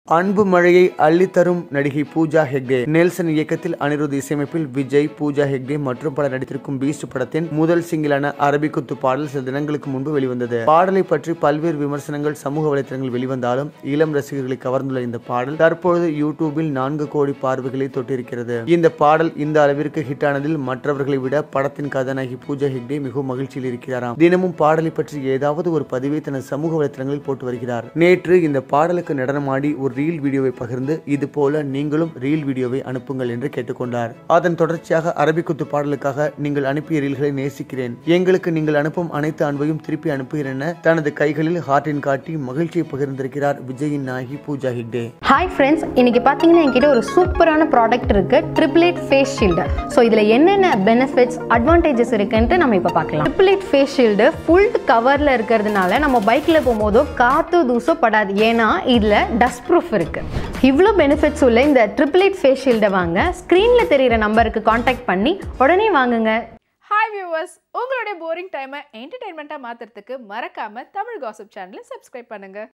அன்பு மழையை அள்ளித்தரும் நடிகை பூஜா ஹெக்டே நெல்சன் இயக்கத்தில் அனிருத் இசையமைப்பில் விஜய் பூஜா ஹெக்டே மற்றும் பலர் நடித்திருக்கும் பீஸ்ட் படத்தின் முதல் சிங்கிளான அரபிக்குத்து பாடல் சில தினங்களுக்கு முன்பு வெளிவந்தது பாடலை பற்றி பல்வேறு விமர்சனங்கள் சமூக வலைத்தளங்கள் வெளிவந்தாலும் இளம் ரசிகர்களை கவர்ந்துள்ள இந்த பாடல் தற்பொழுது யூடியூபில் நான்கு கோடி பார்வைகளை தொட்டிருக்கிறது இந்த பாடல் இந்த அளவிற்கு ஹிட் ஆனதில் மற்றவர்களை விட படத்தின் கதாநாயகி பூஜா ஹெக்டே மிகவும் மகிழ்ச்சியில் இருக்கிறாராம் தினமும் பாடலை பற்றி ஏதாவது ஒரு பதிவை தனது சமூக வலைத்தளங்களில் போட்டு வருகிறார் நேற்று இந்த பாடலுக்கு நடனமாடி ஒரு ரீல் வீடியோவை பகிர்ந்து இது போல நீங்களும் ரீல் வீடியோவை அனுப்புங்கள் என்று கேட்டுக்கொண்டார் அதன் தொடர்ச்சியாக அரபிக்குத்து பாடலுக்காக நீங்கள் அனுப்பிய ரீல்களை நேசிக்கிறேன் எங்களுக்கு நீங்கள் அனுப்பும் அனைத்து அன்பையும் திருப்பி அனுப்புகிறேன் என தனது கைகளில் ஹார்ட்டின் காட்டி மகிழ்ச்சியை பகிர்ந்திருக்கிறார் விஜயின் நாயகி பூஜா ஹெக்டே ஹாய் ஃப்ரெண்ட்ஸ் இன்னைக்கு பார்த்தீங்கன்னா என்கிட்ட ஒரு சூப்பரான ப்ராடக்ட் இருக்கு ட்ரிப்ளேட் ஃபேஸ் ஷீல்டு ஸோ இதில் என்னென்ன பெனிஃபிட்ஸ் அட்வான்டேஜஸ் இருக்குன்ட்டு நம்ம இப்போ பார்க்கலாம் ட்ரிப்ளேட் ஃபேஸ் ஷீல்டு ஃபுல் கவரில் இருக்கிறதுனால நம்ம பைக்கில் போகும்போதோ காற்று தூசோ படாது ஏன்னா இதில் டஸ்ட் ப்ரூஃப் இருக்கு இவ்வளோ பெனிஃபிட்ஸ் உள்ள இந்த ட்ரிப்ளேட் ஃபேஸ் ஷீல்டை வாங்க ஸ்க்ரீனில் தெரியிற நம்பருக்கு காண்டாக்ட் பண்ணி உடனே வாங்குங்க ஹாய் வியூவர்ஸ் உங்களுடைய போரிங் டைமை என்டர்டைன்மெண்ட்டாக மாற்றுறதுக்கு மறக்காமல் தமிழ் காசிப் சேனலை சப்ஸ்கிரைப் பண்ணுங்கள்